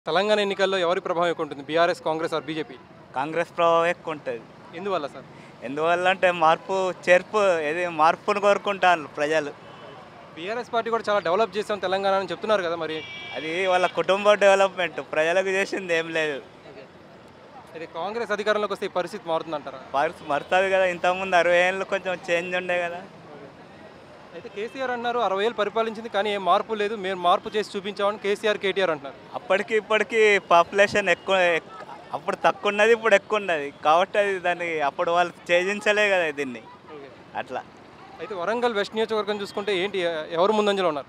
తెలంగాణ ఎన్నికల్లో ఎవరి ప్రభావం ఎక్కువ ఉంటుంది BRS Congress or BJP Congress ప్రభావం ఎక్కువ ఉంటుంది ఎందువల్ల సార్ ఎందువల్ల అంటే మార్పు చేర్పు ఏది మార్పును కోరుకుంటారు ప్రజలు బీఆర్ఎస్ పార్టీ కూడా చాలా డెవలప్ చేసాం తెలంగాణ అని చెప్తున్నారు కదా మరి అది వాళ్ళ కుటుంబ డెవలప్మెంట్ ప్రజలకు చేసింది ఏం లేదు అయితే కాంగ్రెస్ అధికారంలోకి వస్తే ఈ పరిస్థితి మారుతుందంటారా పరిస్థితి మరుతుంది కదా ఇంతకుముందు అరవై ఏళ్ళు కొంచెం చేంజ్ ఉండే కదా అయితే కేసీఆర్ అన్నారు అరవై ఏళ్ళు పరిపాలించింది కానీ ఏం మార్పు లేదు మేము మార్పు చేసి చూపించామని కేసీఆర్ కేటీఆర్ అంటున్నారు అప్పటికి ఇప్పటికి పాపులేషన్ ఎక్కువ ఎక్- అప్పుడు తక్కువ ఉన్నది ఇప్పుడు ఎక్కువ ఉన్నది కాబట్టి అది దాన్ని అప్పుడు వాళ్ళు ఛేదించలే కదా దీన్ని అట్లా అయితే వరంగల్ వెస్ట్ నియోజకవర్గం చూసుకుంటే ఏంటి ఎవరు ముందంజలో ఉన్నారు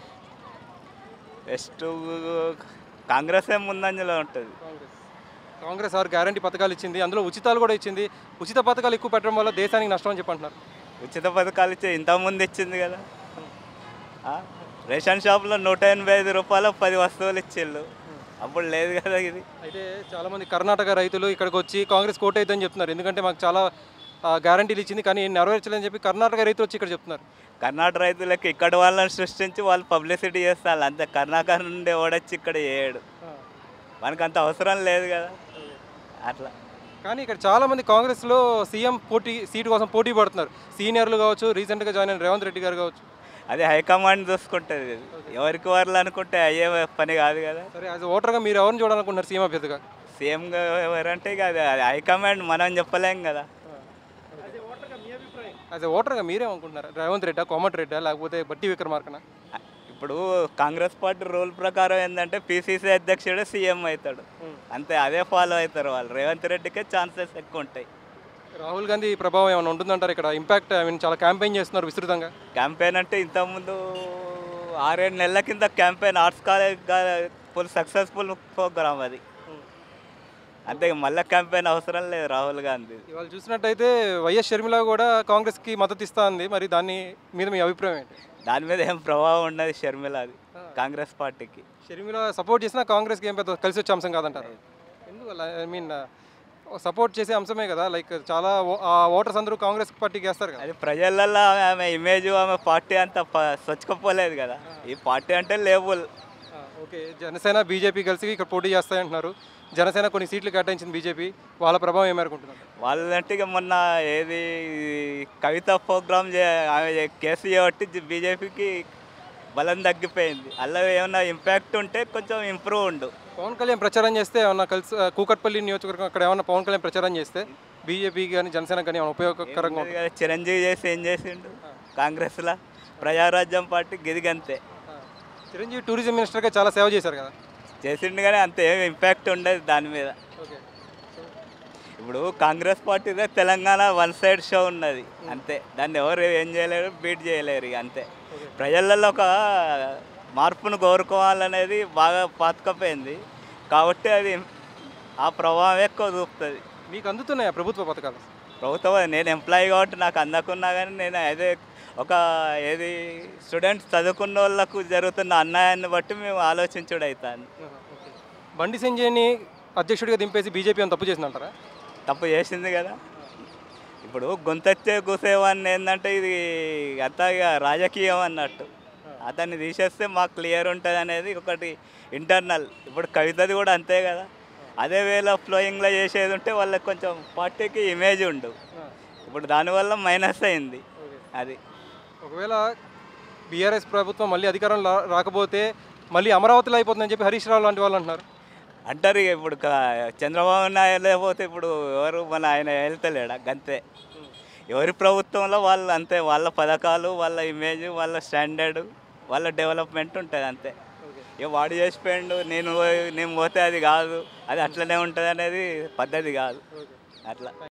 వెస్ట్ కాంగ్రెస్ ఏం ముందంజలో ఉంటుంది కాంగ్రెస్ కాంగ్రెస్ ఆరు గ్యారంటీ పథకాలు ఇచ్చింది అందులో ఉచితాలు కూడా ఇచ్చింది ఉచిత పథకాలు ఎక్కువ పెట్టడం వల్ల దేశానికి నష్టం అని చెప్పి అంటున్నారు ఉచిత పథకాలు ఇచ్చే ఇంతకుముందు ఇచ్చింది కదా ఆ? రేషన్ షాప్లో నూట ఎనభై ఐదు రూపాయలు పది వస్తువులు ఇచ్చిళ్ళు అప్పుడు లేదు కదా ఇది అయితే చాలామంది కర్ణాటక రైతులు ఇక్కడికి వచ్చి కాంగ్రెస్ కోట అవుతుందని చెప్తున్నారు ఎందుకంటే మాకు చాలా ఆ, గ్యారంటీలు ఇచ్చింది కానీ నెరవేర్చలేదని చెప్పి కర్ణాటక రైతులు వచ్చి ఇక్కడ చెప్తున్నారు కర్ణాటక రైతులకి ఇక్కడ వాళ్ళని సృష్టించి వాళ్ళు పబ్లిసిటీ చేస్తారు అంతే కర్ణాటక నుండి ఓడొచ్చి ఇక్కడ చేయడు మనకు అంత అవసరం లేదు కదా అట్లా కానీ ఇక్కడ చాలామంది కాంగ్రెస్లో సీఎం పోటీ సీటు కోసం పోటీ పడుతున్నారు సీనియర్లు కావచ్చు రీసెంట్గా జాయిన్ అయిన రేవంత్ రెడ్డి గారు కావచ్చు అది హైకమాండ్ చూసుకుంటుంది ఇది. ఎవరికి వాళ్ళు అనుకుంటే అయ్యే పని కాదు కదా సరే యాజ్ ఓటర్గా మీరు ఎవరిని చూడాలనుకుంటున్నారు సీఎం అభ్యర్థిగా సీఎంగా ఎవరంటే ఇక అది అది హైకమాండ్ మనం చెప్పలేం కదా యాజ్ ఓటర్గా మీరేమనుకుంటున్నారు రేవంత్ రెడ్డా కోమటి రెడ్డా లేకపోతే బట్టి విక్రమార్కనా ఇప్పుడు కాంగ్రెస్ పార్టీ రూల్ ప్రకారం ఏంటంటే పిసిసి అధ్యక్షుడు సీఎం అవుతాడు అంతే అదే ఫాలో అవుతారు వాళ్ళు రేవంత్ రెడ్డికే ఛాన్సెస్ ఎక్కువ ఉంటాయి రాహుల్ గాంధీ ప్రభావం ఏమైనా ఉంటుందంటారు ఇక్కడ ఇంపాక్ట్ ఐ మీన్ చాలా క్యాంపెయిన్ చేస్తున్నారు విస్తృతంగా క్యాంపెయిన్ అంటే ఇంతకుముందు ఆరేడు నెలల కింద campaign arts college full successful programme అది అంతే మళ్ళీ క్యాంపెయిన్ అవసరం లేదు రాహుల్ గాంధీ ఇవాళ చూసినట్టయితే వైఎస్ షర్మిల కూడా కాంగ్రెస్కి మద్దతు ఇస్తా ఉంది మరి దాని మీద మీ అభిప్రాయం ఏంటి దాని మీద ఏం ప్రభావం ఉండదు షర్మిల అది కాంగ్రెస్ పార్టీకి షర్మిల సపోర్ట్ చేసినా కాంగ్రెస్కి ఏం పెద్ద కలిసి వచ్చే అంశం కాదంటారు ఎందువల్ల ఐ మీన్ సపోర్ట్ చేసే అంశమే కదా లైక్ చాలా ఓ- ఆ ఓటర్స్ అందరూ కాంగ్రెస్ పార్టీకి వేస్తారు కదా అది ప్రజలలో ఆమె- ఆమె ఇమేజ్ ఆమె పార్టీ అంత స్వచ్ఛకపోలేదు కదా ఈ పార్టీ అంటే లేబుల్ ఆ, ఓకే జనసేన బీజేపీ కలిసి ఇక్కడ పోటీ చేస్తాయంటున్నారు జనసేన కొన్ని సీట్లు కేటాయించింది బీజేపీ వాళ్ళ ప్రభావం ఏమనుకుంటున్నారు వాళ్ళంటే ఇక మొన్న ఏది కవిత ప్రోగ్రామ్ చే ఆమె కేసు చేయబట్టి బీజేపీకి బలం తగ్గిపోయింది అలా ఏమైనా ఇంపాక్ట్ ఉంటే కొంచెం ఇంప్రూవ్ ఉండు పవన్ కళ్యాణ్ ప్రచారం చేస్తే ఏమన్నా కలిసి ఆ, కూకట్పల్లి నియోజకవర్గం అక్కడ ఏమన్నా పవన్ కళ్యాణ్ ప్రచారం చేస్తే బీజేపీ కానీ జనసేన కానీ ఏమైనా ఉపయోగకరంగా ఉన్నది ఉంటుంది కదా, చిరంజీవి చేసి ఏం చేసిండు కాంగ్రెస్లో ప్రజారాజ్యం పార్టీ గిదిగంతే చిరంజీవి టూరిజం మినిస్టర్గా చాలా సేవ చేశారు కదా చేసిండు కానీ అంత ఏం ఇంపాక్ట్ ఉండదు దాని మీద ఓకే ఇప్పుడు కాంగ్రెస్ పార్టీదే తెలంగాణ వన్ సైడ్ షో ఉన్నది అంతే దాన్ని ఎవరు ఏం చేయలేరు బీట్ చేయలేరు ఇక అంతే ప్రజలలో ఒక మార్పును కోరుకోవాలనేది బాగా పాతుకపోయింది కాబట్టి అది ఆ ప్రభావం ఎక్కువ చూపుతుంది మీకు అందుతున్నాయా ప్రభుత్వ పథకాలు ప్రభుత్వం నేను ఎంప్లాయీ కాబట్టి నాకు అందకున్నా కానీ నేను అదే ఒక ఏది స్టూడెంట్స్ చదువుకున్న వాళ్ళకు జరుగుతున్న అన్యాయాన్ని బట్టి మేము ఆలోచించుడు అవుతాను ఓకే బండి సంజయ్ని అధ్యక్షుడిగా దింపేసి బీజేపీ అని తప్పు చేసిందంటారా తప్పు చేసింది కదా ఇప్పుడు గొంతెత్తే కూసేవాన్ని ఏంటంటే ఇది అంతా ఇక రాజకీయం అన్నట్టు అతన్ని తీసేస్తే మాకు క్లియర్ ఉంటుంది అనేది ఒకటి ఇంటర్నల్ ఇప్పుడు కవితది కూడా అంతే కదా అదే వేలో ఫ్లోయింగ్లో చేసేది ఉంటే వాళ్ళకి కొంచెం పార్టీకి ఇమేజ్ ఉండు ఇప్పుడు దానివల్ల మైనస్ అయింది అది ఒకవేళ బీఆర్ఎస్ ప్రభుత్వం మళ్ళీ అధికారం రా- రాకపోతే మళ్ళీ అమరావతిలో అయిపోతుందని చెప్పి హరీష్ రావు లాంటి వాళ్ళు అంటున్నారు అంటారు ఇక ఇప్పుడు క- చంద్రబాబు నాయుడు లేకపోతే ఇప్పుడు ఎవరు మన ఆయన వెళ్తలేడా గంతే ఎవరి ప్రభుత్వంలో వాళ్ళు అంతే వాళ్ళ పథకాలు వాళ్ళ ఇమేజ్ వాళ్ళ స్టాండర్డ్ వాళ్ళ డెవలప్మెంట్ ఉంటుంది అంతే ఇక వాడు చేసిపోయిండు నేను పోయి- నేను పోతే అది కాదు అది అట్లనే ఉంటుంది అనేది పద్ధతి కాదు అట్లా